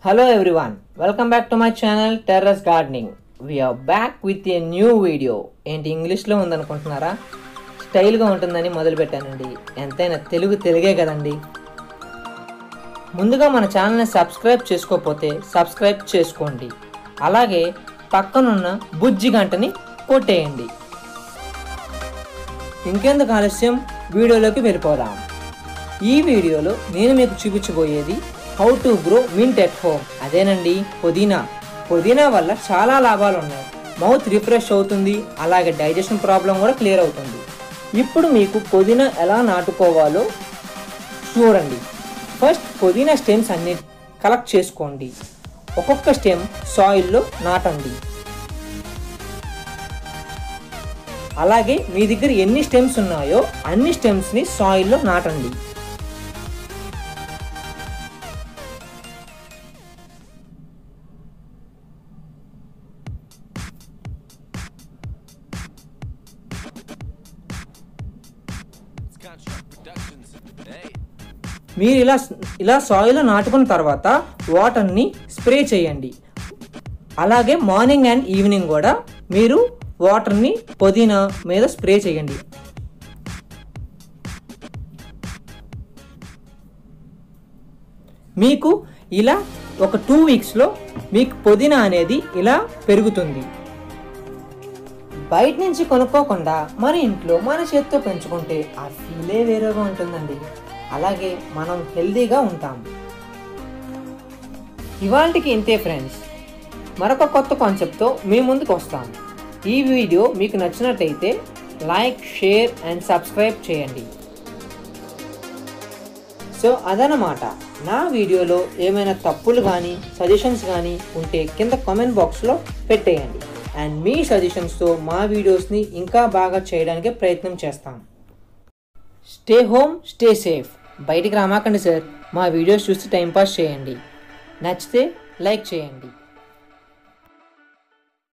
Hello everyone, welcome back to my channel Terrace Gardening. We are back with a new video. ఏంటి ఇంగ్లీష్లో ఉందనుకుంటున్నారా స్టైల్గా ఉంటుందని మొదలుపెట్టానండి ఎంతైనా తెలుగు తెలుగే కదండి ముందుగా మన ఛానల్ని సబ్స్క్రైబ్ చేసుకోకపోతే సబ్స్క్రైబ్ చేసుకోండి అలాగే పక్కనున్న బుజ్జి గంటని కొట్టేయండి ఇంకెందుకు ఆలస్యం వీడియోలోకి వెళ్ళిపోదాం ఈ వీడియోలో నేను మీకు చూపించబోయేది how to grow mint at home అదేనండి పుదీనా పుదీనా వల్ల చాలా లాభాలు ఉన్నాయి మౌత్ రిఫ్రెష్ అవుతుంది అలాగే డైజెషన్ ప్రాబ్లం కూడా క్లియర్ అవుతుంది ఇప్పుడు మీకు పుదీనా ఎలా నాటుకోవాలో చూడండి ఫస్ట్ పుదీనా స్టెమ్స్ అన్ని కలెక్ట్ చేసుకోండి ఒక్కొక్క స్టెమ్ సాయిల్లో నాటండి అలాగే మీ దగ్గర ఎన్ని స్టెమ్స్ ఉన్నాయో అన్ని స్టెమ్స్ని సాయిల్లో నాటండి మీరు ఇలా ఇలా సాయిల్లో నాటుకున్న తర్వాత వాటర్ని స్ప్రే చేయండి అలాగే మార్నింగ్ అండ్ ఈవినింగ్ కూడా మీరు వాటర్ని పుదీనా మీద స్ప్రే చేయండి మీకు ఇలా ఒక టూ వీక్స్లో మీకు పుదీనా అనేది ఇలా పెరుగుతుంది బయట నుంచి కొనుక్కోకుండా మన ఇంట్లో మన చేత్తో పెంచుకుంటే ఆ ఫీలే వేరేగా ఉంటుందండి అలాగే మనం హెల్తీగా ఉంటాం ఇవాళకి ఇంతే ఫ్రెండ్స్ మరొక కొత్త కాన్సెప్ట్తో మీ ముందుకు వస్తాం ఈ వీడియో మీకు నచ్చినట్టయితే లైక్ షేర్ అండ్ సబ్స్క్రైబ్ చేయండి సో అదనమాట నా వీడియోలో ఏమైనా తప్పులు కానీ సజెషన్స్ కానీ ఉంటే కింద కామెంట్ బాక్స్లో పెట్టేయండి అండ్ మీ సజెషన్స్తో మా వీడియోస్ని ఇంకా బాగా చేయడానికి ప్రయత్నం చేస్తాం స్టే హోమ్ స్టే సేఫ్ బయటికి రామాకండి సార్ మా వీడియోస్ చూసి టైంపాస్ చేయండి నచ్చితే లైక్ చేయండి